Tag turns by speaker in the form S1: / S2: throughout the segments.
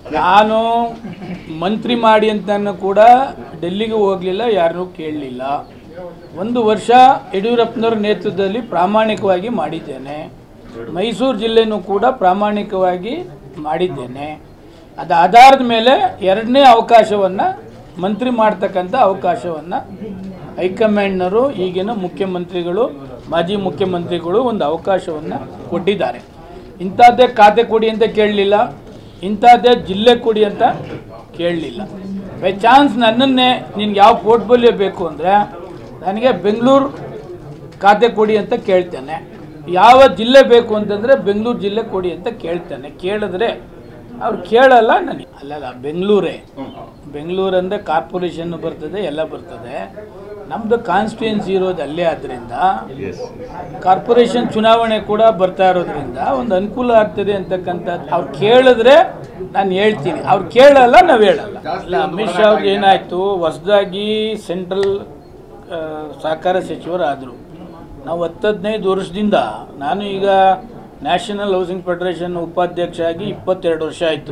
S1: ನಾನು ಮಂತ್ರಿ ಮಾಡಿ ಅಂತನೂ ಕೂಡ ಡೆಲ್ಲಿಗೆ ಹೋಗಲಿಲ್ಲ ಯಾರನ್ನೂ ಕೇಳಲಿಲ್ಲ ಒಂದು ವರ್ಷ ಯಡಿಯೂರಪ್ಪನವ್ರ ನೇತೃತ್ವದಲ್ಲಿ ಪ್ರಾಮಾಣಿಕವಾಗಿ ಮಾಡಿದ್ದೇನೆ ಮೈಸೂರು ಜಿಲ್ಲೆನೂ ಕೂಡ ಪ್ರಾಮಾಣಿಕವಾಗಿ ಮಾಡಿದ್ದೇನೆ ಅದು ಆಧಾರದ ಮೇಲೆ ಎರಡನೇ ಅವಕಾಶವನ್ನು ಮಂತ್ರಿ ಮಾಡ್ತಕ್ಕಂಥ ಅವಕಾಶವನ್ನು ಹೈಕಮಾಂಡ್ನವರು ಈಗಿನ ಮುಖ್ಯಮಂತ್ರಿಗಳು ಮಾಜಿ ಮುಖ್ಯಮಂತ್ರಿಗಳು ಒಂದು ಅವಕಾಶವನ್ನು ಕೊಟ್ಟಿದ್ದಾರೆ ಇಂಥದ್ದೇ ಖಾತೆ ಕೊಡಿ ಅಂತ ಕೇಳಲಿಲ್ಲ ಇಂಥದ್ದೇ ಜಿಲ್ಲೆ ಕೊಡಿ ಅಂತ ಕೇಳಲಿಲ್ಲ ಬೈ ಚಾನ್ಸ್ ನನ್ನನ್ನೇ ನಿನ್ಗೆ ಯಾವ ಪೋರ್ಟ್ಫೋಲಿಯೋ ಬೇಕು ಅಂದರೆ ನನಗೆ ಬೆಂಗಳೂರು ಖಾತೆ ಕೊಡಿ ಅಂತ ಕೇಳ್ತೇನೆ ಯಾವ ಜಿಲ್ಲೆ ಬೇಕು ಅಂತಂದರೆ ಬೆಂಗಳೂರು ಜಿಲ್ಲೆ ಕೊಡಿ ಅಂತ ಕೇಳ್ತೇನೆ ಕೇಳಿದ್ರೆ ಅವ್ರು ಕೇಳಲ್ಲ ನನಗೆ ಅಲ್ಲಲ್ಲ ಬೆಂಗಳೂರೇ ಬೆಂಗಳೂರು ಅಂದರೆ ಕಾರ್ಪೊರೇಷನ್ ಬರ್ತದೆ ಎಲ್ಲ ಬರ್ತದೆ ನಮ್ಮದು ಕಾನ್ಸ್ಟಿಟ್ಯೂನ್ಸಿ ಇರೋದು ಅಲ್ಲೇ ಆದ್ದರಿಂದ ಕಾರ್ಪೊರೇಷನ್ ಚುನಾವಣೆ ಕೂಡ ಬರ್ತಾ ಇರೋದ್ರಿಂದ ಒಂದು ಅನುಕೂಲ ಆಗ್ತದೆ ಅಂತಕ್ಕಂಥದ್ದು ಅವ್ರು ಕೇಳಿದ್ರೆ ನಾನು ಹೇಳ್ತೀನಿ ಅವ್ರು ಕೇಳಲ್ಲ ನಾವು ಹೇಳಲ್ಲ ಇಲ್ಲ ಅಮಿತ್ ಶಾ ಅವ್ರಿಗೆ ಏನಾಯಿತು ಹೊಸದಾಗಿ ಸೆಂಟ್ರಲ್ ಸಹಕಾರ ಸಚಿವರಾದರು ನಾವು ಹತ್ತು ಹದಿನೈದು ವರ್ಷದಿಂದ ನಾನು ಈಗ ನ್ಯಾಷನಲ್ ಹೌಸಿಂಗ್ ಫೆಡರೇಷನ್ ಉಪಾಧ್ಯಕ್ಷ ಆಗಿ ಇಪ್ಪತ್ತೆರಡು ವರ್ಷ ಆಯಿತು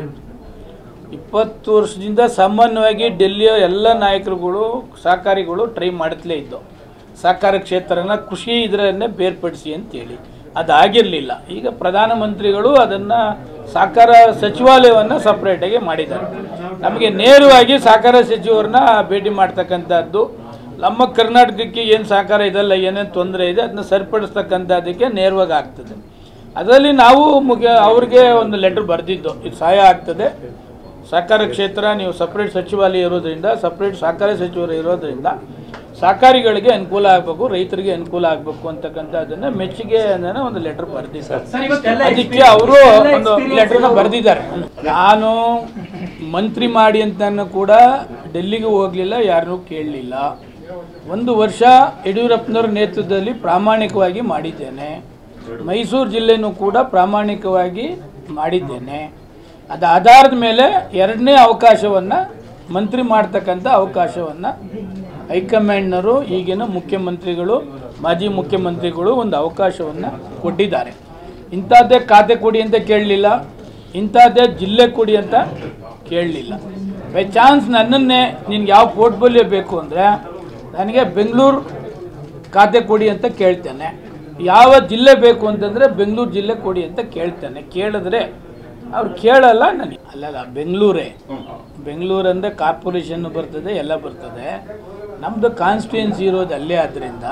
S1: ಇಪ್ಪತ್ತು ವರ್ಷದಿಂದ ಸಾಮಾನ್ಯವಾಗಿ ಡೆಲ್ಲಿಯ ಎಲ್ಲ ನಾಯಕರುಗಳು ಸಹಕಾರಿಗಳು ಟ್ರೈ ಮಾಡುತ್ತಲೇ ಇದ್ದು ಸಹಕಾರ ಕ್ಷೇತ್ರನ ಕೃಷಿ ಇದರನ್ನೇ ಬೇರ್ಪಡಿಸಿ ಅಂತೇಳಿ ಅದಾಗಿರಲಿಲ್ಲ ಈಗ ಪ್ರಧಾನಮಂತ್ರಿಗಳು ಅದನ್ನು ಸಹಕಾರ ಸಚಿವಾಲಯವನ್ನು ಸಪ್ರೇಟಾಗಿ ಮಾಡಿದ್ದಾರೆ ನಮಗೆ ನೇರವಾಗಿ ಸಹಕಾರ ಸಚಿವರನ್ನ ಭೇಟಿ ಮಾಡ್ತಕ್ಕಂಥದ್ದು ನಮ್ಮ ಕರ್ನಾಟಕಕ್ಕೆ ಏನು ಸಹಕಾರ ಇದಲ್ಲ ಏನೇನು ತೊಂದರೆ ಇದೆ ಅದನ್ನ ಸರಿಪಡಿಸ್ತಕ್ಕಂಥದ್ದಕ್ಕೆ ನೇರವಾಗಿ ಆಗ್ತದೆ ಅದರಲ್ಲಿ ನಾವು ಮುಖ್ಯ ಅವ್ರಿಗೆ ಒಂದು ಲೆಟ್ರ್ ಬರೆದಿದ್ದು ಇದು ಸಹಾಯ ಆಗ್ತದೆ ಸಹಕಾರ ಕ್ಷೇತ್ರ ನೀವು ಸಪ್ರೇಟ್ ಸಚಿವಾಲಯ ಇರೋದ್ರಿಂದ ಸಪ್ರೇಟ್ ಸಹಕಾರ ಸಚಿವರು ಇರೋದ್ರಿಂದ ಸಹಕಾರಿಗಳಿಗೆ ಅನುಕೂಲ ಆಗಬೇಕು ರೈತರಿಗೆ ಅನುಕೂಲ ಆಗಬೇಕು ಅಂತಕ್ಕಂಥದ್ದನ್ನ ಮೆಚ್ಚುಗೆ ಅನ್ನೋ ಒಂದು ಲೆಟರ್ ಬರೆದಿದ್ದಾರೆ
S2: ಸರ್ ಇವತ್ತೆಲ್ಲ
S1: ಅದಕ್ಕೆ ಅವರು ಒಂದು ಲೆಟರ್ನ ಬರೆದಿದ್ದಾರೆ ನಾನು ಮಂತ್ರಿ ಮಾಡಿ ಅಂತನೂ ಕೂಡ ಡೆಲ್ಲಿಗೆ ಹೋಗಲಿಲ್ಲ ಯಾರನ್ನೂ ಕೇಳಲಿಲ್ಲ ಒಂದು ವರ್ಷ ಯಡಿಯೂರಪ್ಪನವ್ರ ನೇತೃತ್ವದಲ್ಲಿ ಪ್ರಾಮಾಣಿಕವಾಗಿ ಮಾಡಿದ್ದೇನೆ ಮೈಸೂರು ಜಿಲ್ಲೆನೂ ಕೂಡ ಪ್ರಾಮಾಣಿಕವಾಗಿ ಮಾಡಿದ್ದೇನೆ ಅದು ಆಧಾರದ ಮೇಲೆ ಎರಡನೇ ಅವಕಾಶವನ್ನು ಮಂತ್ರಿ ಮಾಡ್ತಕ್ಕಂಥ ಅವಕಾಶವನ್ನು ಹೈಕಮಾಂಡ್ನವರು ಈಗಿನ ಮುಖ್ಯಮಂತ್ರಿಗಳು ಮಾಜಿ ಮುಖ್ಯಮಂತ್ರಿಗಳು ಒಂದು ಅವಕಾಶವನ್ನು ಕೊಟ್ಟಿದ್ದಾರೆ ಇಂಥದ್ದೇ ಖಾತೆ ಕೊಡಿ ಅಂತ ಕೇಳಲಿಲ್ಲ ಇಂಥದ್ದೇ ಜಿಲ್ಲೆ ಕೊಡಿ ಅಂತ ಕೇಳಲಿಲ್ಲ ಬೈ ಚಾನ್ಸ್ ನನ್ನನ್ನೇ ನಿನ್ಗೆ ಯಾವ ಪೋರ್ಟ್ಫೋಲಿಯೋ ಬೇಕು ಅಂದರೆ ನನಗೆ ಬೆಂಗಳೂರು ಖಾತೆ ಕೊಡಿ ಅಂತ ಕೇಳ್ತೇನೆ ಯಾವ ಜಿಲ್ಲೆ ಬೇಕು ಅಂತಂದರೆ ಬೆಂಗಳೂರು ಜಿಲ್ಲೆ ಕೊಡಿ ಅಂತ ಕೇಳ್ತೇನೆ ಕೇಳಿದ್ರೆ ಅವ್ರು ಕೇಳಲ್ಲ ನನಗೆ ಅಲ್ಲಲ್ಲ ಬೆಂಗಳೂರೇ ಬೆಂಗಳೂರು ಅಂದರೆ ಕಾರ್ಪೊರೇಷನ್ ಬರ್ತದೆ ಎಲ್ಲ ಬರ್ತದೆ ನಮ್ಮದು ಕಾನ್ಸ್ಟಿಟ್ಯೂನ್ಸಿ ಇರೋದು ಅಲ್ಲೇ ಆದ್ದರಿಂದ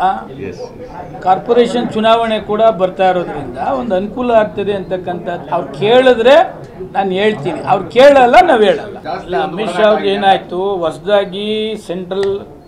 S1: ಕಾರ್ಪೊರೇಷನ್ ಚುನಾವಣೆ ಕೂಡ ಬರ್ತಾ ಇರೋದ್ರಿಂದ ಒಂದು ಅನುಕೂಲ ಆಗ್ತದೆ ಅಂತಕ್ಕಂಥದ್ದು ಅವ್ರು ಕೇಳಿದ್ರೆ ನಾನು ಹೇಳ್ತೀನಿ ಅವ್ರು ಕೇಳಲ್ಲ ನಾವು ಹೇಳಲ್ಲ ಇಲ್ಲ ಅಮಿತ್ ಶಾ ಅವ್ರಿಗೆ ಏನಾಯಿತು ಹೊಸದಾಗಿ ಸೆಂಟ್ರಲ್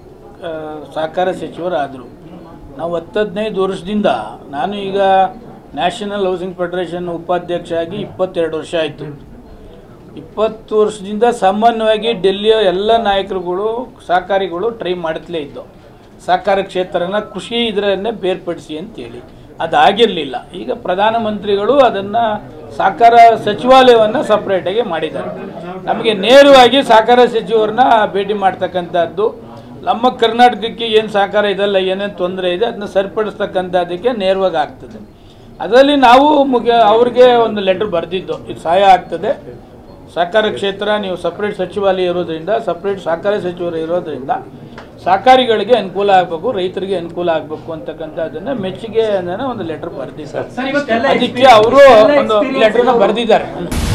S1: ಸಹಕಾರ ಸಚಿವರಾದರು ನಾವು ಹತ್ತು ಹದಿನೈದು ವರ್ಷದಿಂದ ನಾನು ಈಗ ನ್ಯಾಷನಲ್ ಹೌಸಿಂಗ್ ಫೆಡರೇಷನ್ ಉಪಾಧ್ಯಕ್ಷ ಆಗಿ ಇಪ್ಪತ್ತೆರಡು ವರ್ಷ ಆಯಿತು ಇಪ್ಪತ್ತು ವರ್ಷದಿಂದ ಸಾಮಾನ್ಯವಾಗಿ ಡೆಲ್ಲಿಯ ಎಲ್ಲ ನಾಯಕರುಗಳು ಸಹಕಾರಿಗಳು ಟ್ರೈ ಮಾಡುತ್ತಲೇ ಇದ್ದು ಸಹಕಾರ ಕ್ಷೇತ್ರನ ಕೃಷಿ ಇದರನ್ನೇ ಬೇರ್ಪಡಿಸಿ ಅಂತೇಳಿ ಅದಾಗಿರಲಿಲ್ಲ ಈಗ ಪ್ರಧಾನಮಂತ್ರಿಗಳು ಅದನ್ನು ಸಹಕಾರ ಸಚಿವಾಲಯವನ್ನು ಸಪ್ರೇಟಾಗಿ ಮಾಡಿದ್ದಾರೆ ನಮಗೆ ನೇರವಾಗಿ ಸಹಕಾರ ಸಚಿವರನ್ನ ಭೇಟಿ ಮಾಡ್ತಕ್ಕಂಥದ್ದು ನಮ್ಮ ಕರ್ನಾಟಕಕ್ಕೆ ಏನು ಸಹಕಾರ ಇದಲ್ಲ ಏನೇನು ತೊಂದರೆ ಇದೆ ಅದನ್ನ ಸರಿಪಡಿಸ್ತಕ್ಕಂಥದ್ದಕ್ಕೆ ನೇರವಾಗಿ ಆಗ್ತದೆ ಅದರಲ್ಲಿ ನಾವು ಮುಖ್ಯ ಅವ್ರಿಗೆ ಒಂದು ಲೆಟ್ರ್ ಬರೆದಿದ್ದು ಇದು ಸಹಾಯ ಆಗ್ತದೆ ಸಹಕಾರ ಕ್ಷೇತ್ರ ನೀವು ಸಪ್ರೇಟ್ ಸಚಿವಾಲಯ ಇರೋದ್ರಿಂದ ಸಪ್ರೇಟ್ ಸಹಕಾರ ಸಚಿವರು ಇರೋದ್ರಿಂದ ಸಹಕಾರಿಗಳಿಗೆ ಅನುಕೂಲ ಆಗಬೇಕು ರೈತರಿಗೆ ಅನುಕೂಲ ಆಗಬೇಕು ಅಂತಕ್ಕಂಥದ್ದನ್ನ ಮೆಚ್ಚುಗೆ ಅನ್ನೋ ಒಂದು ಲೆಟರ್ ಬರೆದಿದ್ದಾರೆ
S2: ಸರ್ ಇವತ್ತೆಲ್ಲ
S1: ಅದಕ್ಕೆ ಅವರು ಒಂದು ಲೆಟರ್ನ ಬರೆದಿದ್ದಾರೆ